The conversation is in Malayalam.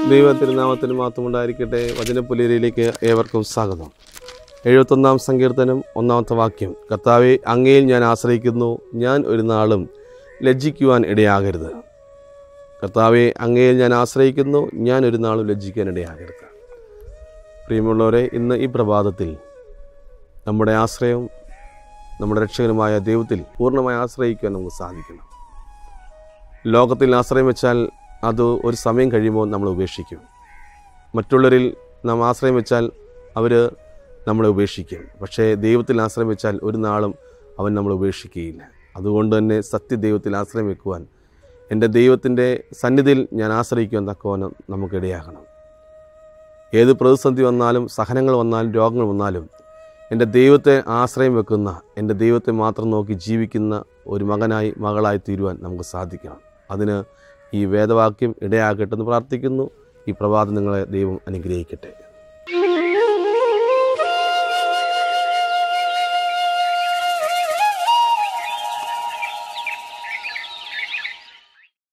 ദൈവ തിരുനാമത്തിന് മാത്രം ഉണ്ടായിരിക്കട്ടെ വചനപ്പുലരിയിലേക്ക് ഏവർക്കും സ്വാഗതം എഴുപത്തൊന്നാം സങ്കീർത്തനം ഒന്നാമത്തെ വാക്യം കർത്താവെ അങ്ങയിൽ ഞാൻ ആശ്രയിക്കുന്നു ഞാൻ ഒരു നാളും ലജ്ജിക്കുവാൻ ഇടയാകരുത് കർത്താവെ അങ്ങയിൽ ഞാൻ ആശ്രയിക്കുന്നു ഞാൻ ഒരു നാളും ലജ്ജിക്കാൻ ഇടയാകരുത് പ്രിയമുള്ളവരെ ഇന്ന് ഈ പ്രഭാതത്തിൽ നമ്മുടെ ആശ്രയം നമ്മുടെ രക്ഷകനുമായ ദൈവത്തിൽ പൂർണ്ണമായി ആശ്രയിക്കുവാൻ നമുക്ക് സാധിക്കണം ലോകത്തിൽ ആശ്രയം വെച്ചാൽ അത് ഒരു സമയം കഴിയുമ്പോൾ നമ്മൾ ഉപേക്ഷിക്കും മറ്റുള്ളവരിൽ നാം ആശ്രയം വെച്ചാൽ അവർ നമ്മളെ ഉപേക്ഷിക്കും പക്ഷേ ദൈവത്തിൽ ആശ്രയം വെച്ചാൽ ഒരു നാളും അവൻ നമ്മളെ ഉപേക്ഷിക്കുകയില്ല അതുകൊണ്ട് തന്നെ സത്യദൈവത്തിൽ ആശ്രയം വെക്കുവാൻ എൻ്റെ ദൈവത്തിൻ്റെ സന്നിധിയിൽ ഞാൻ ആശ്രയിക്കുവാൻ തക്കവനം നമുക്കിടയാകണം ഏത് പ്രതിസന്ധി വന്നാലും സഹനങ്ങൾ വന്നാലും രോഗങ്ങൾ വന്നാലും എൻ്റെ ദൈവത്തെ ആശ്രയം വെക്കുന്ന എൻ്റെ ദൈവത്തെ മാത്രം നോക്കി ജീവിക്കുന്ന ഒരു മകനായി മകളായി തീരുവാൻ നമുക്ക് സാധിക്കണം അതിന് ഈ വേദവാക്യം ഇടയാകട്ടെ എന്ന് പ്രാർത്ഥിക്കുന്നു ഈ പ്രഭാതം നിങ്ങളെ ദൈവം അനുഗ്രഹിക്കട്ടെ